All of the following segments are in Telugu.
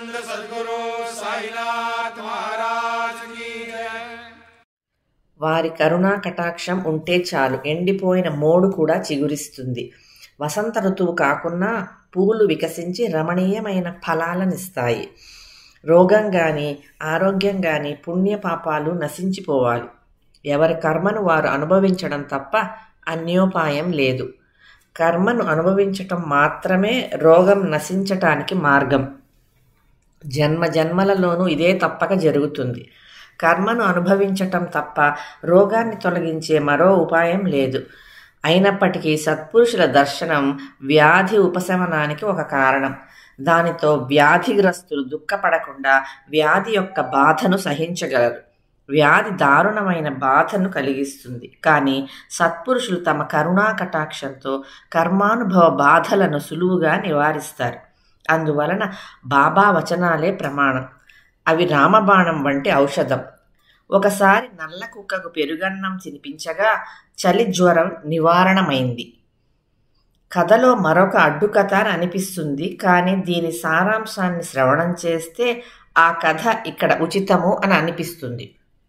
सच्चिदानंद सदगुरु साईनाथ महाराज की जय వారి కరుణా కటాక్షం ఉంటే చాలు ఎండిపోయిన మోడు కూడా చిగురిస్తుంది వసంత ఋతువు కాకున్నా పూలు వికసించి రమణీయమైన ఫలాలనిస్తాయి రోగం గాని ఆరోగ్యం గాని పుణ్యపాపాలు నశించిపోవాలి ఎవరి కర్మను వారు అనుభవించడం తప్ప అన్యోపాయం లేదు కర్మను అనుభవించటం మాత్రమే రోగం నశించటానికి మార్గం జన్మ జన్మలలోనూ ఇదే తప్పక జరుగుతుంది కర్మను అనుభవించటం తప్ప రోగాన్ని తొలగించే మరో ఉపాయం లేదు అయినప్పటికీ సత్పురుషుల దర్శనం వ్యాధి ఉపశమనానికి ఒక కారణం దానితో వ్యాధిగ్రస్తులు దుఃఖపడకుండా వ్యాధి యొక్క బాధను సహించగలరు వ్యాధి దారుణమైన బాధను కలిగిస్తుంది కానీ సత్పురుషులు తమ కరుణా కటాక్షంతో కర్మానుభవ బాధలను సులువుగా నివారిస్తారు అందువలన బాబా వచనాలే ప్రమాణం అవి రామబాణం వంటి ఔషధం ఒకసారి నల్ల కుక్కకు పెరుగన్నం తినిపించగా చలి జ్వరం నివారణమైంది కథలో మరొక అడ్డుకథ అని అనిపిస్తుంది కానీ దీని సారాంశాన్ని శ్రవణం చేస్తే ఆ కథ ఇక్కడ ఉచితము అని అనిపిస్తుంది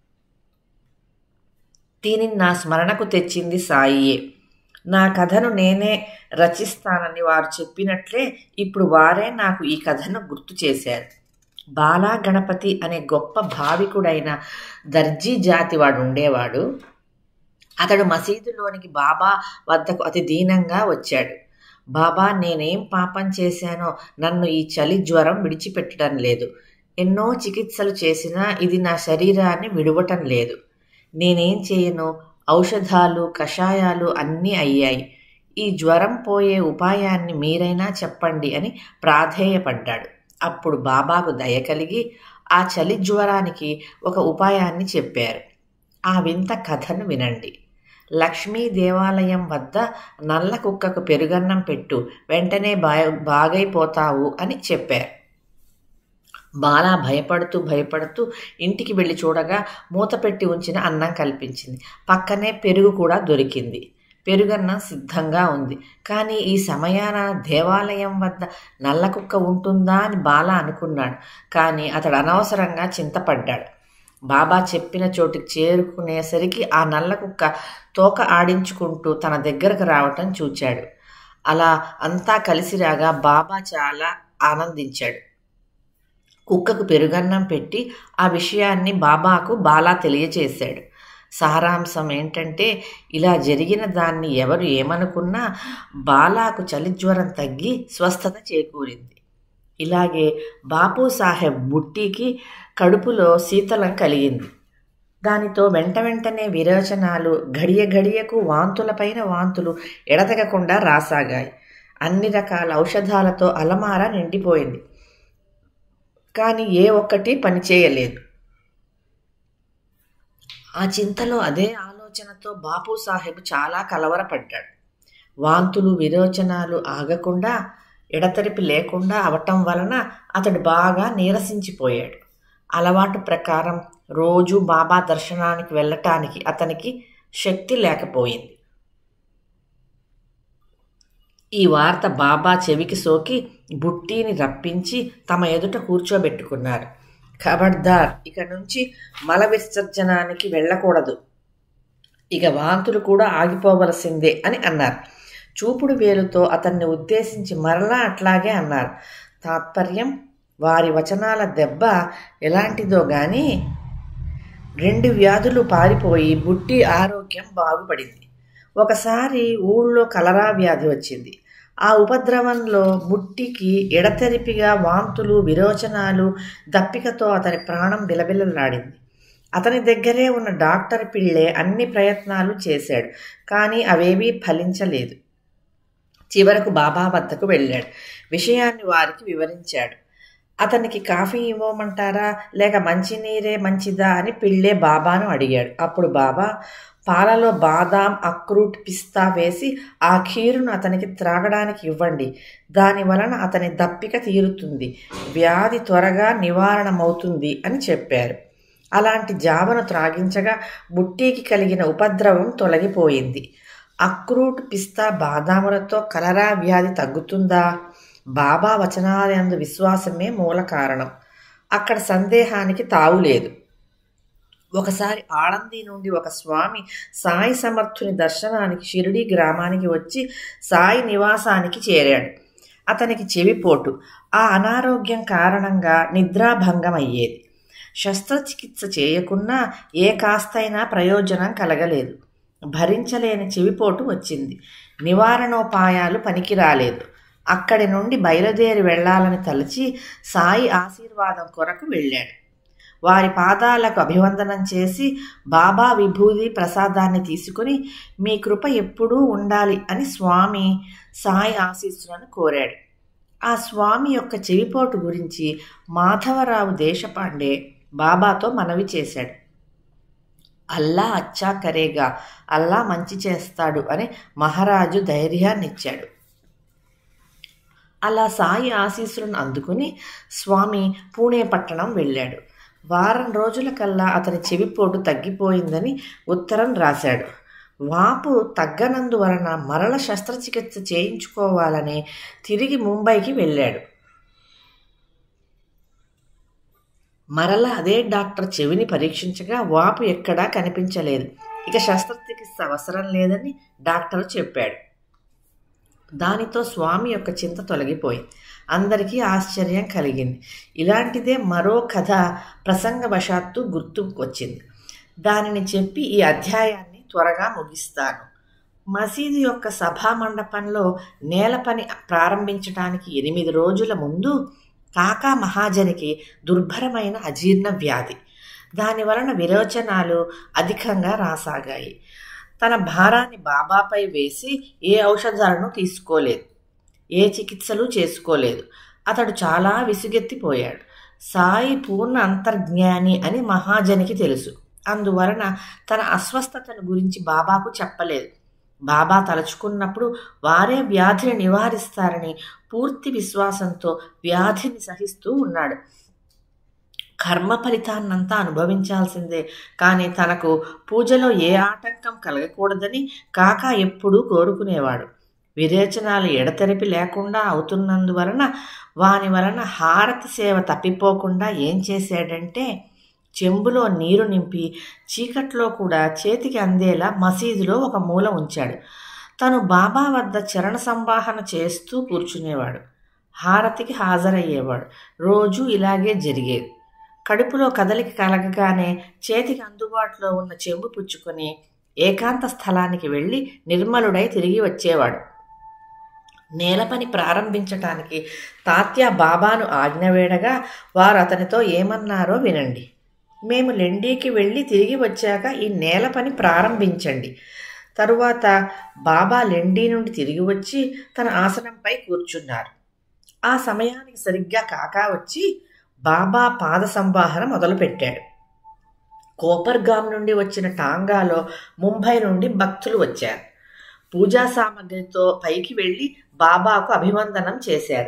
దీనిని నా స్మరణకు తెచ్చింది సాయియే నా కథను నేనే రచిస్తానని వారు చెప్పినట్లే ఇప్పుడు వారే నాకు ఈ కథను గుర్తు చేశారు బాలా గణపతి అనే గొప్ప భావికుడైన దర్జీ జాతి వాడు ఉండేవాడు అతడు మసీదులోనికి బాబా వద్దకు అతి దీనంగా వచ్చాడు బాబా నేనేం పాపం చేశానో నన్ను ఈ చలి జ్వరం విడిచిపెట్టడం లేదు ఎన్నో చికిత్సలు చేసినా ఇది నా శరీరాన్ని విడవటం లేదు నేనేం చేయను ఔషధాలు కషాయాలు అన్నీ అయ్యాయి ఈ జ్వరం పోయే ఉపాయాన్ని మీరైనా చెప్పండి అని ప్రాధేయపడ్డాడు అప్పుడు బాబాకు దయ కలిగి ఆ చలి జ్వరానికి ఒక ఉపాయాన్ని చెప్పారు ఆ వింత కథను వినండి లక్ష్మీ దేవాలయం వద్ద నల్ల కుక్కకు పెరుగన్నం పెట్టు వెంటనే బా బాగైపోతావు అని చెప్పారు బాలా భయపడుతూ భయపడుతూ ఇంటికి వెళ్ళి చూడగా మూత పెట్టి ఉంచిన అన్నం కల్పించింది పక్కనే పెరుగు కూడా దొరికింది పెరుగన్నం సిద్ధంగా ఉంది కానీ ఈ సమయాన దేవాలయం వద్ద నల్ల కుక్క ఉంటుందా అని బాలా అనుకున్నాడు కానీ అతడు అనవసరంగా చింతపడ్డాడు బాబా చెప్పిన చోటికి చేరుకునేసరికి ఆ నల్ల కుక్క తోక ఆడించుకుంటూ తన దగ్గరకు రావటం చూచాడు అలా అంతా కలిసి రాగా బాబా చాలా ఆనందించాడు కుక్కకు పెరుగన్నం పెట్టి ఆ విషయాన్ని బాబాకు బాలా తెలియచేశాడు సారాంశం ఏంటంటే ఇలా జరిగిన దాన్ని ఎవరు ఏమనుకున్నా బాలాకు చలిజ్వరం తగ్గి స్వస్థత చేకూరింది ఇలాగే బాపు సాహెబ్ బుట్టికి కడుపులో శీతలం కలిగింది దానితో వెంట వెంటనే విరోచనాలు గడియ గడియకు వాంతులపైన వాంతులు ఎడతెగకుండా రాసాగాయి అన్ని రకాల ఔషధాలతో అలమార నిండిపోయింది కానీ ఏ ఒక్కటి పనిచేయలేదు ఆ చింతలో అదే ఆలోచనతో బాపు సాహెబ్ చాలా కలవరపడ్డాడు వాంతులు విరోచనాలు ఆగకుండా ఎడతెరిపి లేకుండా అవటం వలన అతడు బాగా నీరసించిపోయాడు అలవాటు ప్రకారం రోజు బాబా దర్శనానికి వెళ్ళటానికి అతనికి శక్తి లేకపోయింది ఈ వార్త బాబా చెవికి సోకి బుట్టీని రప్పించి తమ ఎదుట కూర్చోబెట్టుకున్నారు ఖబర్దార్ ఇక నుంచి మల విసర్జనానికి వెళ్ళకూడదు ఇక వాంతులు కూడా ఆగిపోవలసిందే అని అన్నారు చూపుడు వేలుతో అతన్ని ఉద్దేశించి మరలా అట్లాగే అన్నారు తాత్పర్యం వారి వచనాల దెబ్బ ఎలాంటిదో గాని రెండు వ్యాధులు పారిపోయి బుట్టి ఆరోగ్యం బాగుపడింది ఒకసారి ఊళ్ళో కలరా వ్యాధి వచ్చింది ఆ ఉపద్రవంలో బుట్టికి ఎడతెరిపిగా వాంతులు విరోచనాలు దప్పికతో అతని ప్రాణం బిలబిలలాడింది అతని దగ్గరే ఉన్న డాక్టర్ పిళ్ళే అన్ని ప్రయత్నాలు చేశాడు కానీ అవేవీ ఫలించలేదు చివరకు బాబా వద్దకు వెళ్ళాడు విషయాన్ని వారికి వివరించాడు అతనికి కాఫీ ఇవ్వమంటారా లేక మంచినీరే మంచిదా అని పిళ్ళే బాబాను అడిగాడు అప్పుడు బాబా పాలలో బాదాం అక్రూట్ పిస్తా వేసి ఆ ఖీరును అతనికి త్రాగడానికి ఇవ్వండి దాని వలన అతని దప్పిక తీరుతుంది వ్యాధి త్వరగా నివారణమవుతుంది అని చెప్పారు అలాంటి జావను త్రాగించగా బుట్టీకి కలిగిన ఉపద్రవం తొలగిపోయింది అక్రూట్ పిస్తా బాదాములతో కలరా వ్యాధి తగ్గుతుందా బాబా వచనాలందు విశ్వాసమే మూల కారణం అక్కడ సందేహానికి తావు లేదు ఒకసారి ఆళంది నుండి ఒక స్వామి సాయి సమర్థుని దర్శనానికి షిరిడి గ్రామానికి వచ్చి సాయి నివాసానికి చేరాడు అతనికి చెవిపోటు ఆ అనారోగ్యం కారణంగా నిద్రాభంగం అయ్యేది శస్త్రచికిత్స చేయకున్నా ఏ కాస్తైనా ప్రయోజనం కలగలేదు భరించలేని చెవిపోటు వచ్చింది నివారణోపాయాలు పనికి రాలేదు అక్కడి నుండి బయలుదేరి వెళ్ళాలని తలచి సాయి ఆశీర్వాదం కొరకు వెళ్ళాడు వారి పాదాలకు అభివందనం చేసి బాబా విభూది ప్రసాదాన్ని తీసుకుని మీ కృప ఎప్పుడూ ఉండాలి అని స్వామి సాయి ఆశీస్సులను కోరాడు ఆ స్వామి యొక్క చెవిపోటు గురించి మాధవరావు దేశపాండే బాబాతో మనవి చేశాడు అల్లా అచ్చా కరేగా అల్లా మంచి చేస్తాడు అని మహారాజు ధైర్యాన్నిచ్చాడు అలా సాయి ఆశీస్సులను అందుకుని స్వామి పూణే పట్టణం వెళ్ళాడు వారం రోజుల కల్లా అతని చెవిపోటు తగ్గిపోయిందని ఉత్తరం రాశాడు వాపు తగ్గనందువలన మరల శస్త్రచికిత్స చేయించుకోవాలని తిరిగి ముంబైకి వెళ్ళాడు మరల అదే డాక్టర్ చెవిని పరీక్షించగా వాపు ఎక్కడా కనిపించలేదు ఇక శస్త్రచికిత్స అవసరం లేదని డాక్టర్ చెప్పాడు దానితో స్వామి యొక్క చింత తొలగిపోయింది అందరికీ ఆశ్చర్యం కలిగింది ఇలాంటిదే మరో కథ ప్రసంగవశాత్తు గుర్తుకొచ్చింది దానిని చెప్పి ఈ అధ్యాయాన్ని త్వరగా ముగిస్తాను మసీదు యొక్క సభా మండపంలో నేల పని ప్రారంభించడానికి ఎనిమిది రోజుల ముందు కాకా మహాజనికి దుర్భరమైన అజీర్ణ వ్యాధి దాని వలన విరోచనాలు అధికంగా రాసాగాయి తన భారాన్ని బాబాపై వేసి ఏ ఔషధాలను తీసుకోలేదు ఏ చికిత్సలు చేసుకోలేదు అతడు చాలా విసుగెత్తిపోయాడు సాయి పూర్ణ అంతర్జ్ఞాని అని మహాజనికి తెలుసు అందువలన తన అస్వస్థతను గురించి బాబాకు చెప్పలేదు బాబా తలుచుకున్నప్పుడు వారే వ్యాధిని నివారిస్తారని పూర్తి విశ్వాసంతో వ్యాధిని సహిస్తూ ఉన్నాడు కర్మ ఫలితాన్నంతా అనుభవించాల్సిందే కానీ తనకు పూజలో ఏ ఆటంకం కలగకూడదని కాకా ఎప్పుడూ కోరుకునేవాడు విరేచనాలు ఎడతెరిపి లేకుండా అవుతున్నందువలన వాని వలన హారతి సేవ తప్పిపోకుండా ఏం చేశాడంటే చెంబులో నీరు నింపి చీకట్లో కూడా చేతికి అందేలా మసీదులో ఒక మూల ఉంచాడు తను బాబా వద్ద చరణ సంవాహన చేస్తూ కూర్చునేవాడు హారతికి హాజరయ్యేవాడు రోజు ఇలాగే జరిగేది కడుపులో కదలిక కలగగానే చేతికి అందుబాటులో ఉన్న చెంబు పుచ్చుకొని ఏకాంత స్థలానికి వెళ్ళి నిర్మలుడై తిరిగి వచ్చేవాడు నేల పని ప్రారంభించటానికి తాత్య బాబాను ఆజ్ఞ వేడగా వారు అతనితో ఏమన్నారో వినండి మేము లెండీకి వెళ్ళి తిరిగి వచ్చాక ఈ నేల పని ప్రారంభించండి తరువాత బాబా లెండీ నుండి తిరిగి వచ్చి తన ఆసనంపై కూర్చున్నారు ఆ సమయానికి సరిగ్గా కాకా వచ్చి బాబా పాద సంవాహన మొదలుపెట్టాడు కోపర్గాం నుండి వచ్చిన టాంగాలో ముంబై నుండి భక్తులు వచ్చారు పూజా సామగ్రితో పైకి వెళ్ళి బాబాకు అభివందనం చేశారు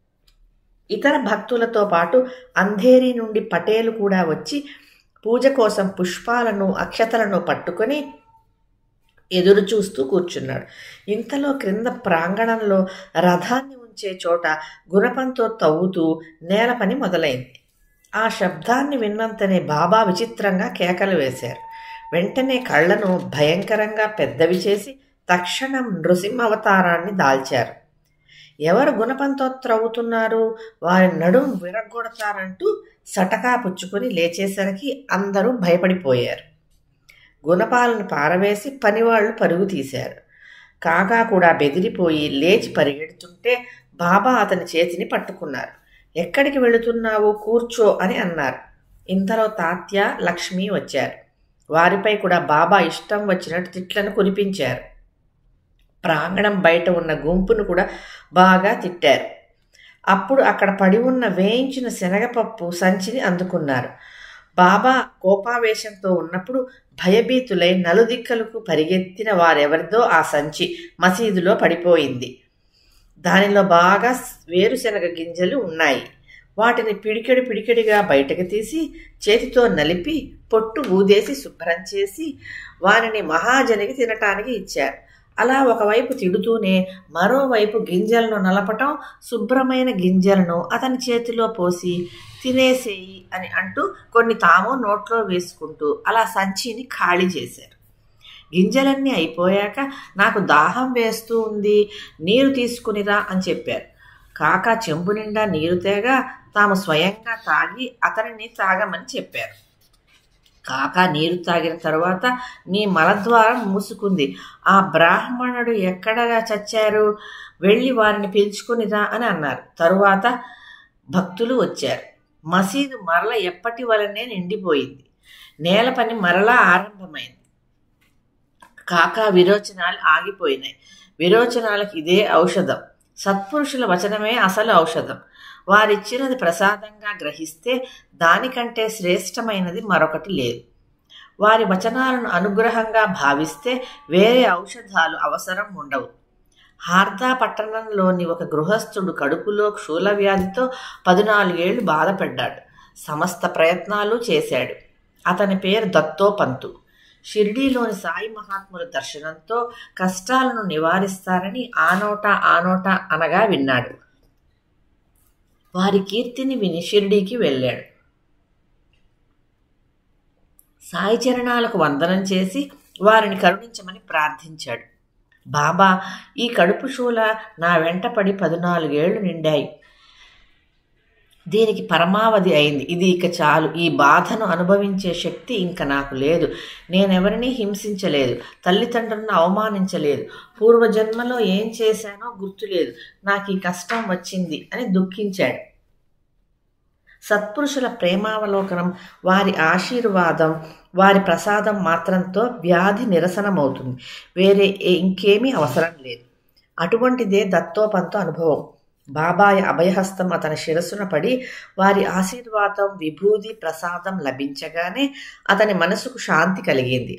ఇతర భక్తులతో పాటు అంధేరి నుండి పటేలు కూడా వచ్చి పూజ కోసం పుష్పాలను అక్షతలను పట్టుకొని ఎదురు చూస్తూ కూర్చున్నాడు ఇంతలో క్రింద ప్రాంగణంలో రథాన్ని ఉంచే చోట గుణపంతో తవ్వుతూ నేల పని మొదలైంది ఆ శబ్దాన్ని విన్నంతనే బాబా విచిత్రంగా కేకలు వేశారు వెంటనే కళ్ళను భయంకరంగా పెద్దవి చేసి తక్షణం నృసింహ అవతారాన్ని దాల్చారు ఎవరు గుణపంతో త్రవ్వుతున్నారు వారి నడుం విరగొడతారంటూ సటకా పుచ్చుకొని లేచేసరికి అందరూ భయపడిపోయారు గుణపాలను పారవేసి పనివాళ్లు పరుగు తీశారు కాకా కూడా బెదిరిపోయి లేచి పరిగెడుతుంటే బాబా అతని చేతిని పట్టుకున్నారు ఎక్కడికి వెళుతున్నావు కూర్చో అని అన్నారు ఇంతలో తాత్య లక్ష్మి వచ్చారు వారిపై కూడా బాబా ఇష్టం వచ్చినట్టు తిట్లను కురిపించారు ప్రాంగణం బయట ఉన్న గుంపును కూడా బాగా తిట్టారు అప్పుడు అక్కడ పడి ఉన్న వేయించిన శనగపప్పు సంచిని అందుకున్నారు బాబా కోపావేశంతో ఉన్నప్పుడు భయభీతులై నలుదిక్కలకు పరిగెత్తిన వారెవరిదో ఆ సంచి మసీదులో పడిపోయింది దానిలో బాగా వేరుశనగ గింజలు ఉన్నాయి వాటిని పిడికెడు పిడికెడిగా బయటకు తీసి చేతితో నలిపి పొట్టు ఊదేసి శుభ్రం చేసి వారిని మహాజనికి తినటానికి ఇచ్చారు అలా ఒకవైపు తిడుతూనే మరోవైపు గింజలను నలపటం శుభ్రమైన గింజలను అతని చేతిలో పోసి తినేసేయి అని అంటూ కొన్ని తాము నోట్లో వేసుకుంటూ అలా సంచిని ఖాళీ చేశారు గింజలన్నీ అయిపోయాక నాకు దాహం వేస్తూ ఉంది నీరు తీసుకునిరా అని చెప్పారు కాక చెంబు నిండా నీరు తేగా తాము స్వయంగా తాగి అతనిని తాగమని చెప్పారు కాక నీరు తాగిన తర్వాత నీ మలద్వారం మూసుకుంది ఆ బ్రాహ్మణుడు ఎక్కడగా చచ్చారు వెళ్ళి వారిని పిలుచుకునిరా అని అన్నారు తరువాత భక్తులు వచ్చారు మసీదు మరల ఎప్పటి వలనే నిండిపోయింది నేల పని మరలా ఆరంభమైంది కాక విరోచనాలు ఆగిపోయినాయి విరోచనాలకు ఇదే ఔషధం సత్పురుషుల వచనమే అసలు ఔషధం వారిచ్చినది ప్రసాదంగా గ్రహిస్తే దానికంటే శ్రేష్టమైనది మరొకటి లేదు వారి వచనాలను అనుగ్రహంగా భావిస్తే వేరే ఔషధాలు అవసరం ఉండవు హార్దా పట్టణంలోని ఒక గృహస్థుడు కడుపులో క్షూలవ్యాధితో పద్నాలుగేళ్లు బాధపడ్డాడు సమస్త ప్రయత్నాలు చేశాడు అతని పేరు దత్తోపంతు షిర్డీలోని సాయి మహాత్ముల దర్శనంతో కష్టాలను నివారిస్తారని ఆనోట ఆనోట అనగా విన్నాడు వారి కీర్తిని విని షిర్డీకి వెళ్ళాడు సాయి చరణాలకు వందనం చేసి వారిని కరుణించమని ప్రార్థించాడు బాబా ఈ కడుపు శూల నా వెంట పడి పద్నాలుగేళ్లు నిండాయి దీనికి పరమావధి అయింది ఇది ఇక చాలు ఈ బాధను అనుభవించే శక్తి ఇంక నాకు లేదు నేనెవరినీ హింసించలేదు తల్లిదండ్రులను అవమానించలేదు పూర్వజన్మలో ఏం చేశానో గుర్తులేదు నాకు ఈ కష్టం వచ్చింది అని దుఃఖించాడు సత్పురుషుల ప్రేమావలోకనం వారి ఆశీర్వాదం వారి ప్రసాదం మాత్రంతో వ్యాధి నిరసనమవుతుంది వేరే ఇంకేమీ అవసరం లేదు అటువంటిదే దత్తోపంతో అనుభవం బాబాయ అభయహస్తం అతని శిరస్సున పడి వారి ఆశీర్వాదం విభూది ప్రసాదం లభించగానే అతని మనసుకు శాంతి కలిగింది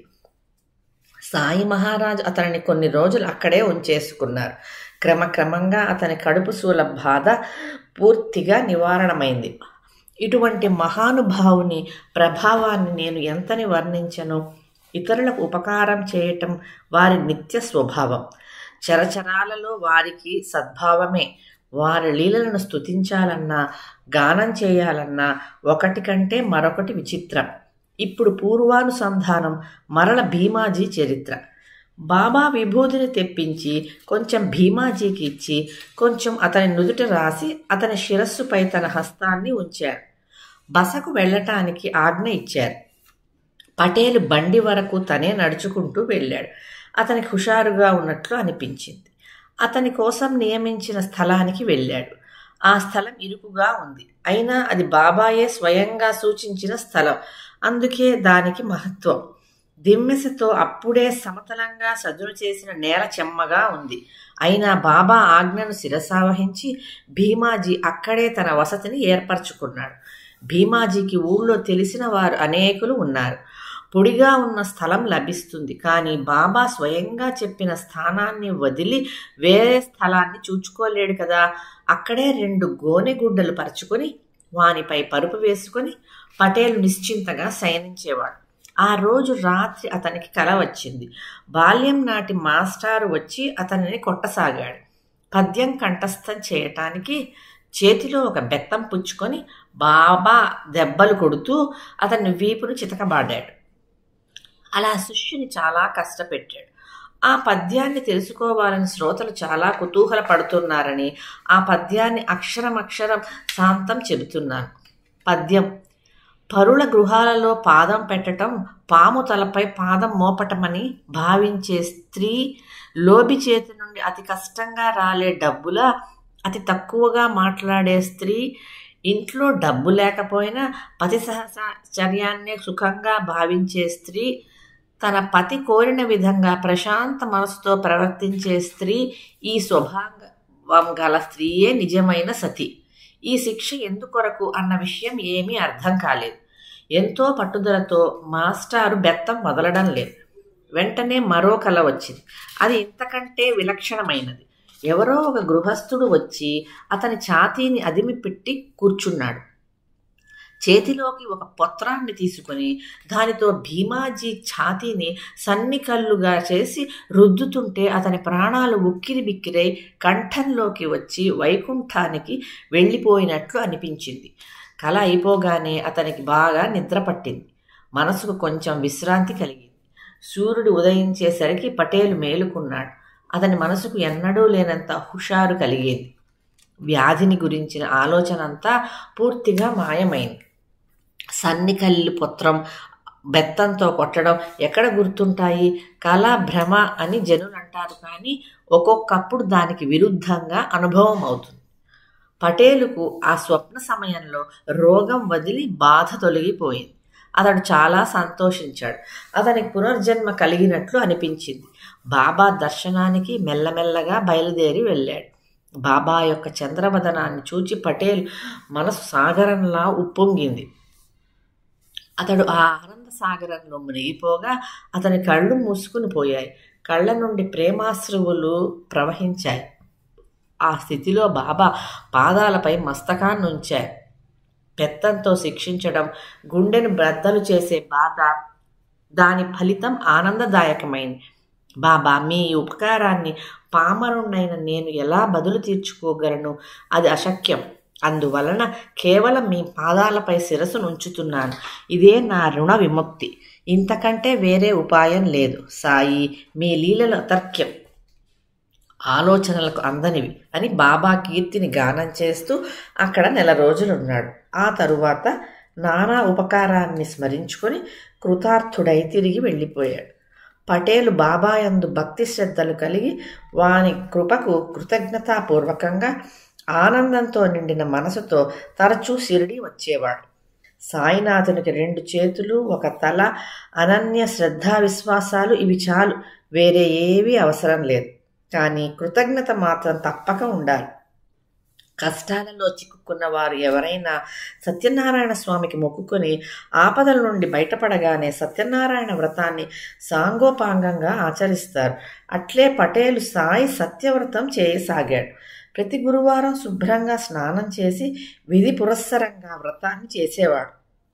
సాయి మహారాజు అతనిని కొన్ని రోజులు అక్కడే ఉంచేసుకున్నారు క్రమక్రమంగా అతని కడుపు శూల బాధ పూర్తిగా నివారణమైంది ఇటువంటి మహానుభావుని ప్రభావాన్ని నేను ఎంతని వర్ణించను ఇతరులకు ఉపకారం చేయటం వారి నిత్య స్వభావం చరచరాలలో వారికి సద్భావమే వారి లీలలను స్తుతించాలన్నా గానం చేయాలన్నా ఒకటి కంటే మరొకటి విచిత్రం ఇప్పుడు పూర్వానుసంధానం మరల భీమాజీ చరిత్ర బాబా విభూతిని తెప్పించి కొంచెం భీమాజీకి ఇచ్చి కొంచెం అతని నుదుట రాసి అతని శిరస్సుపై తన హస్తాన్ని ఉంచారు బసకు వెళ్ళటానికి ఆజ్ఞ ఇచ్చారు పటేలు బండి వరకు తనే నడుచుకుంటూ వెళ్ళాడు అతనికి హుషారుగా ఉన్నట్లు అనిపించింది అతని కోసం నియమించిన స్థలానికి వెళ్ళాడు ఆ స్థలం ఇరుకుగా ఉంది అయినా అది బాబాయే స్వయంగా సూచించిన స్థలం అందుకే దానికి మహత్వం దిమ్మెసతో అప్పుడే సమతలంగా సదును చేసిన నేల చెమ్మగా ఉంది అయినా బాబా ఆజ్ఞను శిరసావహించి భీమాజీ అక్కడే తన వసతిని ఏర్పరచుకున్నాడు భీమాజీకి ఊళ్ళో తెలిసిన వారు అనేకులు ఉన్నారు పొడిగా ఉన్న స్థలం లభిస్తుంది కానీ బాబా స్వయంగా చెప్పిన స్థానాన్ని వదిలి వేరే స్థలాన్ని చూచుకోలేడు కదా అక్కడే రెండు గోనెగుడ్డలు పరుచుకొని వానిపై పరుపు వేసుకొని పటేలు నిశ్చింతగా శయనించేవాడు ఆ రోజు రాత్రి అతనికి కల వచ్చింది బాల్యం నాటి మాస్టారు వచ్చి అతనిని కొట్టసాగాడు పద్యం కంఠస్థం చేయటానికి చేతిలో ఒక బెత్తం పుచ్చుకొని బాబా దెబ్బలు కొడుతూ అతన్ని వీపును చితకబాడాడు అలా శిష్యుని చాలా కష్టపెట్టాడు ఆ పద్యాన్ని తెలుసుకోవాలని శ్రోతలు చాలా కుతూహల పడుతున్నారని ఆ పద్యాన్ని అక్షరం అక్షరం శాంతం చెబుతున్నాను పద్యం పరుల గృహాలలో పాదం పెట్టటం పాము తలపై పాదం మోపటమని భావించే స్త్రీ లోబి చేతి నుండి అతి కష్టంగా రాలే డబ్బులా అతి తక్కువగా మాట్లాడే స్త్రీ ఇంట్లో డబ్బు లేకపోయినా పతి సహచర్యాన్నే సుఖంగా భావించే స్త్రీ తన పతి కోరిన విధంగా ప్రశాంత మనసుతో ప్రవర్తించే స్త్రీ ఈ స్వభావం గల స్త్రీయే నిజమైన సతి ఈ శిక్ష ఎందుకొరకు అన్న విషయం ఏమీ అర్థం కాలేదు ఎంతో పట్టుదలతో మాస్టారు బెత్తం వదలడం లేదు వెంటనే మరో కల వచ్చింది అది ఇంతకంటే విలక్షణమైనది ఎవరో ఒక గృహస్థుడు వచ్చి అతని ఛాతీని అదిమి పెట్టి కూర్చున్నాడు చేతిలోకి ఒక పొత్రాన్ని తీసుకొని దానితో భీమాజీ ఛాతీని సన్నికల్లుగా చేసి రుద్దుతుంటే అతని ప్రాణాలు ఉక్కిరి బిక్కిరై కంఠంలోకి వచ్చి వైకుంఠానికి వెళ్ళిపోయినట్లు అనిపించింది కళ అయిపోగానే అతనికి బాగా నిద్ర పట్టింది మనసుకు కొంచెం విశ్రాంతి కలిగింది సూర్యుడు ఉదయించేసరికి పటేలు మేలుకున్నాడు అతని మనసుకు ఎన్నడూ లేనంత హుషారు కలిగేది వ్యాధిని గురించిన ఆలోచన అంతా పూర్తిగా మాయమైంది సన్నికల్లి పుత్రం బెత్తంతో కొట్టడం ఎక్కడ గుర్తుంటాయి కళ భ్రమ అని జనులు అంటారు కానీ ఒక్కొక్కప్పుడు దానికి విరుద్ధంగా అనుభవం అవుతుంది పటేలుకు ఆ స్వప్న సమయంలో రోగం వదిలి బాధ తొలగిపోయింది అతడు చాలా సంతోషించాడు అతనికి పునర్జన్మ కలిగినట్లు అనిపించింది బాబా దర్శనానికి మెల్లమెల్లగా బయలుదేరి వెళ్ళాడు బాబా యొక్క చంద్రవదనాన్ని చూచి పటేల్ మనసు సాగరంలా ఉప్పొంగింది అతడు ఆ ఆనంద సాగరంలో మునిగిపోగా అతని కళ్ళు మూసుకుని పోయాయి కళ్ళ నుండి ప్రేమాశ్రువులు ప్రవహించాయి ఆ స్థితిలో బాబా పాదాలపై మస్తకాన్ని ఉంచారు పెత్తంతో శిక్షించడం గుండెను బ్రద్దలు చేసే బాధ దాని ఫలితం ఆనందదాయకమైంది బాబా మీ ఉపకారాన్ని పామరుణ్ణైన నేను ఎలా బదులు తీర్చుకోగలను అది అశక్యం అందువలన కేవలం మీ పాదాలపై శిరస్సు ఉంచుతున్నాను ఇదే నా రుణ విముక్తి ఇంతకంటే వేరే ఉపాయం లేదు సాయి మీ లీలల అతర్క్యం ఆలోచనలకు అందనివి అని బాబా కీర్తిని గానం చేస్తూ అక్కడ నెల రోజులున్నాడు ఆ తరువాత నానా ఉపకారాన్ని స్మరించుకొని కృతార్థుడై తిరిగి వెళ్ళిపోయాడు పటేలు బాబాయందు భక్తి శ్రద్ధలు కలిగి వాని కృపకు కృతజ్ఞతాపూర్వకంగా ఆనందంతో నిండిన మనసుతో తరచూ షిరిడి వచ్చేవాడు సాయినాథునికి రెండు చేతులు ఒక తల అనన్య శ్రద్ధా విశ్వాసాలు ఇవి చాలు వేరే ఏవీ అవసరం లేదు కానీ కృతజ్ఞత మాత్రం తప్పక ఉండాలి కష్టాలలో చిక్కుకున్న వారు ఎవరైనా సత్యనారాయణ స్వామికి మొక్కుకొని ఆపదల నుండి బయటపడగానే సత్యనారాయణ వ్రతాన్ని సాంగోపాంగంగా ఆచరిస్తారు అట్లే పటేలు సాయి సత్యవ్రతం చేయసాగాడు ప్రతి గురువారం శుభ్రంగా స్నానం చేసి విధి పురస్సరంగా వ్రతాన్ని చేసేవాడు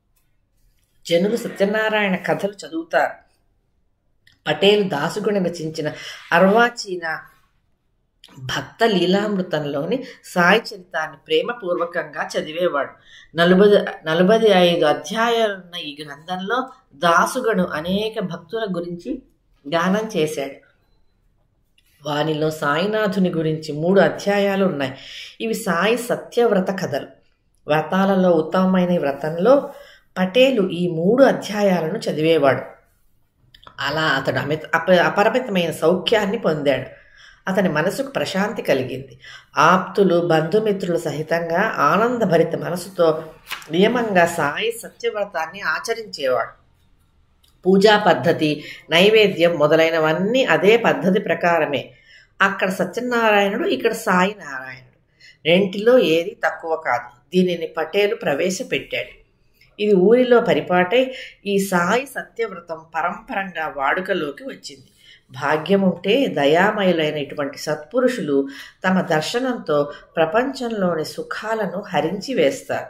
జనులు సత్యనారాయణ కథలు చదువుతారు పటేల్ దాసుగుని రచించిన అర్వాచీన భక్త లీలామృతంలోని సాయి చరితాన్ని ప్రేమపూర్వకంగా చదివేవాడు నలభై నలభై ఐదు అధ్యాయాలున్న ఈ గ్రంథంలో దాసుగను అనేక భక్తుల గురించి గానం చేశాడు వానిలో సాయినాథుని గురించి మూడు అధ్యాయాలు ఉన్నాయి ఇవి సాయి సత్యవ్రత కథలు వ్రతాలలో ఉత్తమమైన వ్రతంలో పటేలు ఈ మూడు అధ్యాయాలను చదివేవాడు అలా అతడు అమిత అప అపరిమితమైన సౌఖ్యాన్ని పొందాడు అతని మనసుకు ప్రశాంతి కలిగింది ఆప్తులు బంధుమిత్రులు సహితంగా ఆనందభరిత మనసుతో నియమంగా సాయి సత్యవ్రతాన్ని ఆచరించేవాడు పూజా పద్ధతి నైవేద్యం మొదలైనవన్నీ అదే పద్ధతి ప్రకారమే అక్కడ సత్యనారాయణుడు ఇక్కడ సాయి నారాయణుడు రెంటిలో ఏది తక్కువ కాదు దీనిని పటేలు ప్రవేశపెట్టాడు ఇది ఊరిలో పరిపాటై ఈ సాయి సత్యవ్రతం పరంపరంగా వాడుకలోకి వచ్చింది భాగ్యం ఉంటే దయామయులైన ఇటువంటి సత్పురుషులు తమ దర్శనంతో ప్రపంచంలోని సుఖాలను హరించి వేస్తారు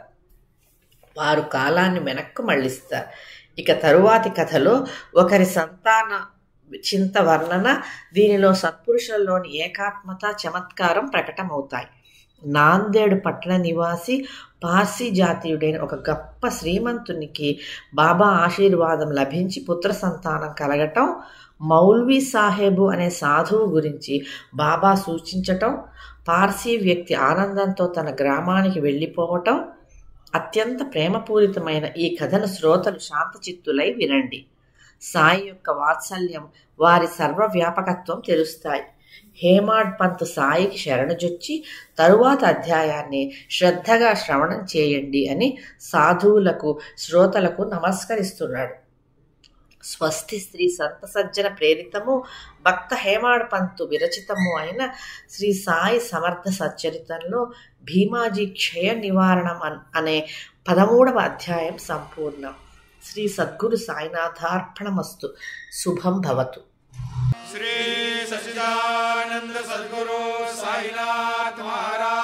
వారు కాలాన్ని వెనక్కు మళ్ళిస్తారు ఇక తరువాతి కథలో ఒకరి సంతాన చింత వర్ణన దీనిలో సత్పురుషుల్లోని ఏకాత్మత చమత్కారం ప్రకటమవుతాయి నాందేడు పట్టణ నివాసి పార్సీ జాతీయుడైన ఒక గొప్ప శ్రీమంతునికి బాబా ఆశీర్వాదం లభించి పుత్ర సంతానం కలగటం మౌల్వీ సాహెబు అనే సాధువు గురించి బాబా సూచించటం పార్సీ వ్యక్తి ఆనందంతో తన గ్రామానికి వెళ్ళిపోవటం అత్యంత ప్రేమపూరితమైన ఈ కథను శ్రోతలు శాంతచిత్తులై వినండి సాయి యొక్క వాత్సల్యం వారి సర్వవ్యాపకత్వం తెలుస్తాయి హేమాడ్ పంత్ సాయికి శరణుజొచ్చి తరువాత అధ్యాయాన్ని శ్రద్ధగా శ్రవణం చేయండి అని సాధువులకు శ్రోతలకు నమస్కరిస్తున్నాడు స్వస్తి శ్రీ సంత సజ్జన ప్రేరితము భక్త హేమాడ్ పంతు విరచితము అయిన శ్రీ సాయి సమర్థ సచ్చరితంలో భీమాజీ క్షయ నివారణం అనే పదమూడవ అధ్యాయం సంపూర్ణం శ్రీ సద్గురు సాయినాథార్పణమస్తు శుభం భవతు श्री सच्चिदानंद सदगुरु साईनाथ महाराज